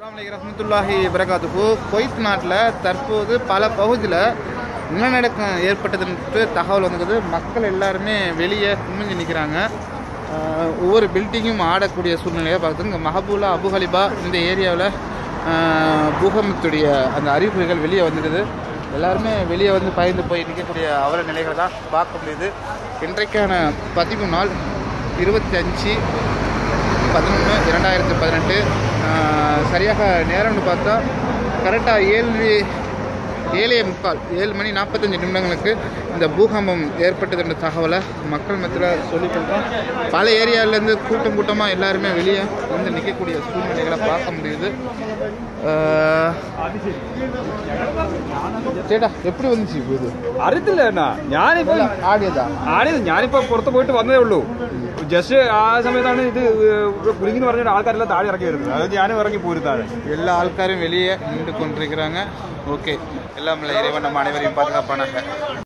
அஸ்ஸலாமு அலைக்கும் ரஹ்மத்துல்லாஹி வரகாத்துஹு குவைத் நாட்டில் தற்போது பல பகுதியில் நிலநடுக்கம் ஏற்பட்டதுன்ட்டு தகவல் வந்தது மக்கள் எல்லாருமே வெளியே குமிஞ்சு நிற்கிறாங்க ஒவ்வொரு பில்டிங்கும் ஆடக்கூடிய சூழ்நிலையை பார்க்குது இங்கே மஹபூலா அபுஹலிபா இந்த ஏரியாவில் பூகம்பத்துடைய அந்த அறிகுறிகள் வெளியே வந்துடுது எல்லாருமே வெளியே வந்து பயந்து போய் நிற்கக்கூடிய அவல நிலைகளை தான் பார்க்க முடியுது இன்றைக்கான பதிவு நாள் இருபத்தி அஞ்சு பதினொன்று இரண்டாயிரத்தி பதினெட்டு சரியாக நேரம்னு பார்த்தா கரெக்டாக ஏழு ஏழே முக்கால் ஏழு மணி நாற்பத்தஞ்சு நிமிடங்களுக்கு இந்த பூகம்பம் ஏற்பட்டது என்ற தகவலை மக்கள் மத்தியில் சொல்லிக்கொள்கிறோம் பல ஏரியாவிலேருந்து கூட்டம் கூட்டமாக எல்லாருமே வெளியே வந்து நிற்கக்கூடிய சூழ்நிலைகளை பார்க்க முடியுது ஆஹ், ചേട്ടാ எப்படி வந்துச்சு இப்போ ഇത് അറിയത്തില്ല എന്നാ ഞാനിപ്പോ ആടിയതാ ആടിയത് ഞാനിപ്പോ പുറത്ത് പോയിട്ട് വന്നതേ ഉള്ളൂ ജസ്റ്റ് ആ സമയത്താണ് ഇത് കുലുങ്ങിന്ന് പറഞ്ഞിട്ട് ആൾക്കാരെല്ലാം താഴെ ഇറക്കി വരുന്നത് അത് ഞാനും ഇറങ്ങി പോരും താഴെ எல்லா ஆൾக்காரும் வெளியே நின்று கொண்டிருக்கிறாங்க ஓகே எல்லாம் இறைவன் நம்ம அனைவரையும் பாதுகாப்பானாங்க